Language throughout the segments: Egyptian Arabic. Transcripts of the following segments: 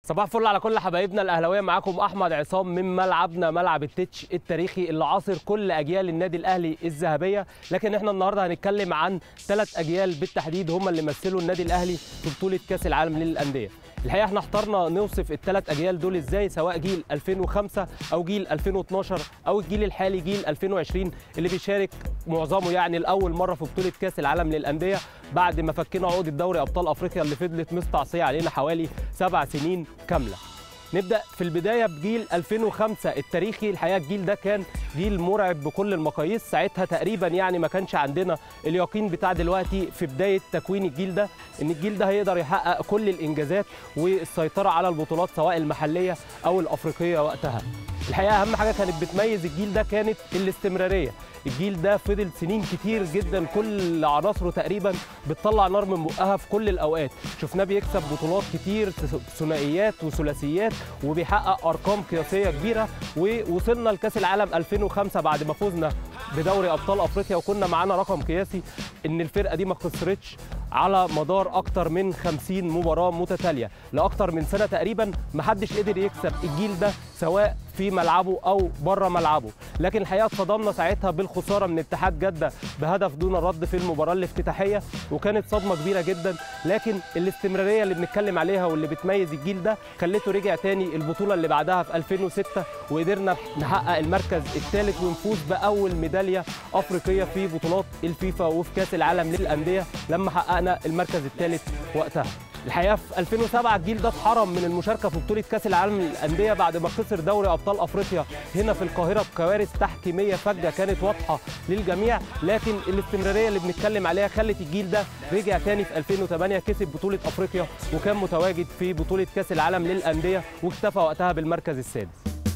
صباح الفل على كل حبايبنا الاهلاويه معاكم احمد عصام من ملعبنا ملعب التتش التاريخي اللي عاصر كل اجيال النادي الاهلي الذهبيه لكن احنا النهارده هنتكلم عن ثلاث اجيال بالتحديد هم اللي مثلوا النادي الاهلي في بطوله كاس العالم للانديه الحقيقه احنا اخترنا نوصف الثلاث اجيال دول ازاي سواء جيل 2005 او جيل 2012 او الجيل الحالي جيل 2020 اللي بيشارك معظمه يعني لاول مره في بطوله كاس العالم للانديه بعد ما فكنا عقده دوري ابطال افريقيا اللي فضلت مستعصيه علينا حوالي سبع سنين كامله نبدا في البدايه بجيل 2005 التاريخي الحقيقه الجيل ده كان جيل مرعب بكل المقاييس ساعتها تقريبا يعني ما كانش عندنا اليقين بتاع دلوقتي في بدايه تكوين الجيل ده ان الجيل ده هيقدر يحقق كل الانجازات والسيطره على البطولات سواء المحليه او الافريقيه وقتها الحقيقه اهم حاجه كانت بتميز الجيل ده كانت الاستمراريه الجيل ده فضل سنين كتير جدا كل عناصره تقريبا بتطلع نار من بقها في كل الاوقات شفناه بيكسب بطولات كتير ثنائيات وثلاثيات وبيحقق ارقام قياسيه كبيره ووصلنا لكاس العالم 2005 بعد ما فزنا بدوري ابطال افريقيا وكنا معانا رقم قياسي ان الفرقه دي ما خسرتش على مدار اكتر من 50 مباراه متتاليه لاكتر من سنه تقريبا ما حدش قدر يكسب الجيل ده سواء في ملعبه او بره ملعبه لكن الحقيقه اتصدمنا ساعتها بالخساره من اتحاد جده بهدف دون الرد في المباراه الافتتاحيه وكانت صدمه كبيره جدا لكن الاستمراريه اللي بنتكلم عليها واللي بتميز الجيل ده خلته رجع تاني البطوله اللي بعدها في 2006 وقدرنا نحقق المركز الثالث ونفوز باول ميداليه افريقيه في بطولات الفيفا وفي كاس العالم للانديه لما حققنا المركز الثالث وقتها الحقيقه في 2007 الجيل ده اتحرم من المشاركه في بطوله كاس العالم للانديه بعد ما خسر دوري ابطال افريقيا هنا في القاهره بكوارث تحكيميه فجه كانت واضحه للجميع لكن الاستمراريه اللي بنتكلم عليها خلت الجيل ده رجع تاني في 2008 كسب بطوله افريقيا وكان متواجد في بطوله كاس العالم للانديه واكتفى وقتها بالمركز السادس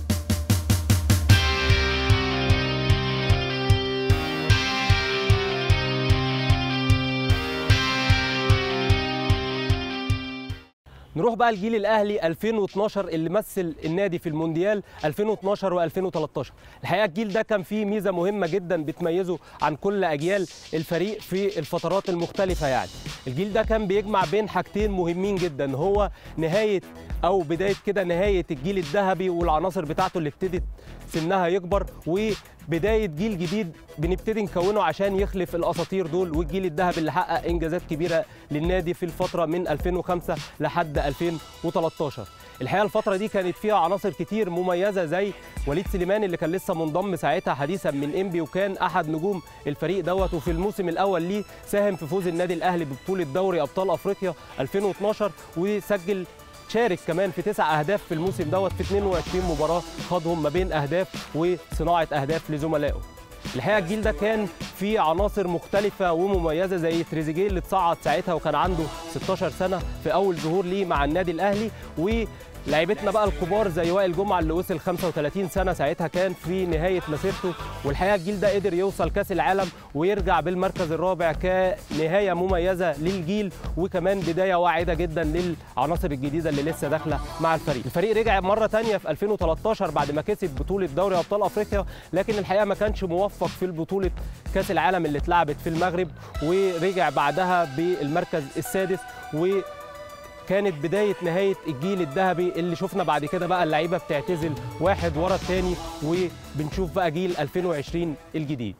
نروح بقى الجيل الاهلي 2012 اللي مثل النادي في المونديال 2012 و2013 الحقيقه الجيل ده كان فيه ميزه مهمه جدا بتميزه عن كل اجيال الفريق في الفترات المختلفه يعني الجيل ده كان بيجمع بين حاجتين مهمين جدا هو نهايه او بدايه كده نهايه الجيل الذهبي والعناصر بتاعته اللي ابتدت سنها يكبر وبدايه جيل جديد بنبتدي نكونه عشان يخلف الاساطير دول والجيل الذهبي اللي حقق انجازات كبيره للنادي في الفتره من 2005 لحد 2013 الحقيقه الفتره دي كانت فيها عناصر كتير مميزه زي وليد سليمان اللي كان لسه منضم ساعتها حديثا من انبي وكان احد نجوم الفريق دوت وفي الموسم الاول ليه ساهم في فوز النادي الاهلي ببطوله دوري ابطال افريقيا 2012 وسجل شارك كمان في تسع اهداف في الموسم دوت في 22 مباراه خاضهم ما بين اهداف وصناعه اهداف لزملائه الحقيقه الجيل ده كان فيه عناصر مختلفه ومميزه زي تريزيجيه اللي اتصعد ساعتها وكان عنده 16 سنه في اول ظهور ليه مع النادي الاهلي و لعيبتنا بقى الكبار زي وائل جمعه اللي وصل 35 سنه ساعتها كان في نهايه مسيرته والحقيقه الجيل ده قدر يوصل كاس العالم ويرجع بالمركز الرابع كنهايه مميزه للجيل وكمان بدايه واعده جدا للعناصر الجديده اللي لسه داخله مع الفريق الفريق رجع مره ثانيه في 2013 بعد ما كسب بطوله دوري ابطال افريقيا لكن الحقيقه ما كانش موفق في البطوله كاس العالم اللي اتلعبت في المغرب ورجع بعدها بالمركز السادس و كانت بدايه نهايه الجيل الذهبي اللي شفنا بعد كده بقى اللعيبه بتعتزل واحد ورا الثاني وبنشوف بقى جيل 2020 الجديد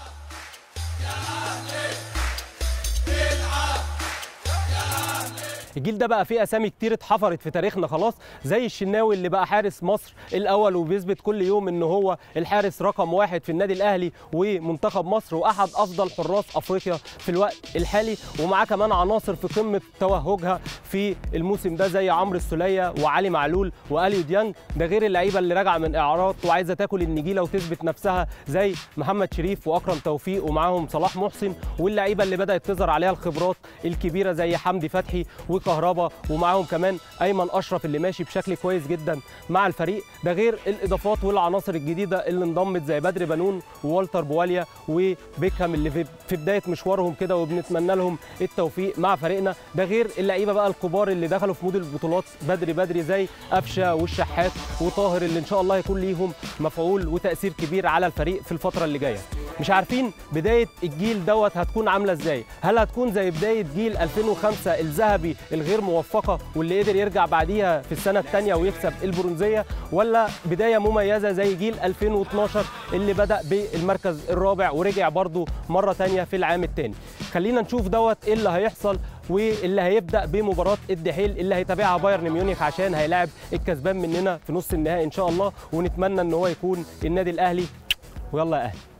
الجيل ده بقى فيه اسامي كتير اتحفرت في تاريخنا خلاص زي الشناوي اللي بقى حارس مصر الاول وبيثبت كل يوم ان هو الحارس رقم واحد في النادي الاهلي ومنتخب مصر واحد افضل حراس افريقيا في الوقت الحالي ومعاه كمان عناصر في قمه توهجها في الموسم ده زي عمرو السوليه وعلي معلول واليو ديانج ده غير اللعيبه اللي راجعه من اعارات وعايزه تاكل النجيله وتثبت نفسها زي محمد شريف واكرم توفيق ومعاهم صلاح محسن واللعيبه اللي بدات تظهر عليها الخبرات الكبيره زي حمدي فتحي كهربا ومعاهم كمان ايمن اشرف اللي ماشي بشكل كويس جدا مع الفريق ده غير الاضافات والعناصر الجديده اللي انضمت زي بدر بنون ووالتر بواليا وبيكهام اللي في بدايه مشوارهم كده وبنتمنى لهم التوفيق مع فريقنا ده غير اللعيبه بقى الكبار اللي دخلوا في مود البطولات بدري بدري زي قفشه والشحات وطاهر اللي ان شاء الله يكون ليهم مفعول وتاثير كبير على الفريق في الفتره اللي جايه مش عارفين بدايه الجيل دوت هتكون عامله ازاي هل هتكون زي بدايه جيل 2005 الذهبي الغير موفقه واللي قدر يرجع بعديها في السنه الثانيه ويكسب البرونزيه ولا بدايه مميزه زي جيل 2012 اللي بدا بالمركز الرابع ورجع برضه مره ثانيه في العام الثاني خلينا نشوف دوت ايه اللي هيحصل واللي هيبدا بمباراه الدحيل اللي هيتابعها بايرن ميونخ عشان هيلاعب الكسبان مننا في نص النهائي ان شاء الله ونتمنى ان هو يكون النادي الاهلي ويلا يا اهلي